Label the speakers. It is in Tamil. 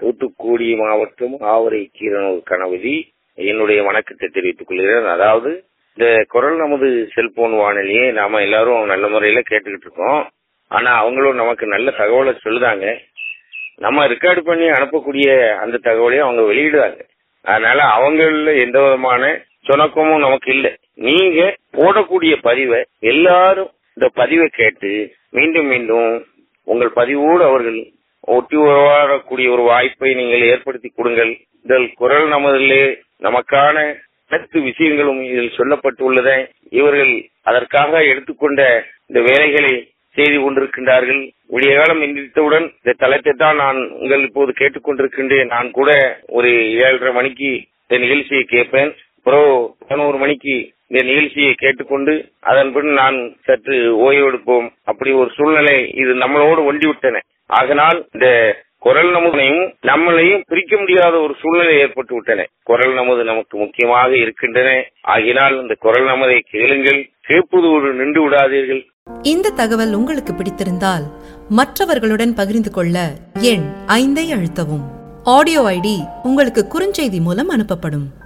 Speaker 1: தூத்துக்குடி மாவட்டம் ஆவரை கீரனூர் கணபதி என்னுடைய வணக்கத்தை தெரிவித்துக் கொள்கிறேன் அதாவது இந்த குரல் நமது செல்போன் வானொலியை நாம எல்லாரும் நல்ல முறையில கேட்டுக்கிட்டு இருக்கோம் ஆனா அவங்களும் நமக்கு நல்ல தகவலை சொல்லுதாங்க நம்ம ரெக்கார்டு பண்ணி அனுப்பக்கூடிய அந்த தகவலையும் அவங்க வெளியிடுறாங்க அதனால அவங்கள எந்த விதமான சுணக்கமும் நமக்கு இல்ல நீங்க போடக்கூடிய பதிவை எல்லாரும் இந்த பதிவை கேட்டு மீண்டும் மீண்டும் உங்கள் பதிவோடு அவர்கள் ஒட்டி உறவாடக்கூடிய ஒரு வாய்ப்பை நீங்கள் ஏற்படுத்தி கொடுங்கள் இதில் குரல் நமதிலே நமக்கான அனைத்து விஷயங்களும் இதில் சொல்லப்பட்டுள்ளதை இவர்கள் அதற்காக எடுத்துக்கொண்ட இந்த வேலைகளை செய்து கொண்டிருக்கின்றார்கள் விடிய காலம் எந்திரித்தவுடன் இந்த தளத்தை தான் நான் உங்கள் இப்போது கேட்டுக்கொண்டிருக்கின்றேன் நான் கூட ஒரு ஏழரை மணிக்கு இந்த நிகழ்ச்சியை கேட்பேன் அப்புறம் பதினோரு மணிக்கு இந்த நிகழ்ச்சியை கேட்டுக்கொண்டு அதன் பின் நான் சற்று ஓய்வு எடுப்போம் அப்படி ஒரு சூழ்நிலை இது நம்மளோடு ஒண்டி விட்டன ஆகனால் இந்த குரல் நமுதனையும் நம்மளையும் பிரிக்க முடியாத ஒரு சூழ்நிலை ஏற்பட்டு விட்டன குரல் நமது நமக்கு முக்கியமாக இருக்கின்றன ஆகினால் இந்த குரல் நமதை கேளுங்கள் கேட்பதோடு நின்று விடாதீர்கள்
Speaker 2: இந்த தகவல் உங்களுக்கு பிடித்திருந்தால் மற்றவர்களுடன் பகிர்ந்து கொள்ள எண் ஐந்தை அழுத்தவும் ஆடியோ ஐடி உங்களுக்கு குறுஞ்செய்தி மூலம் அனுப்பப்படும்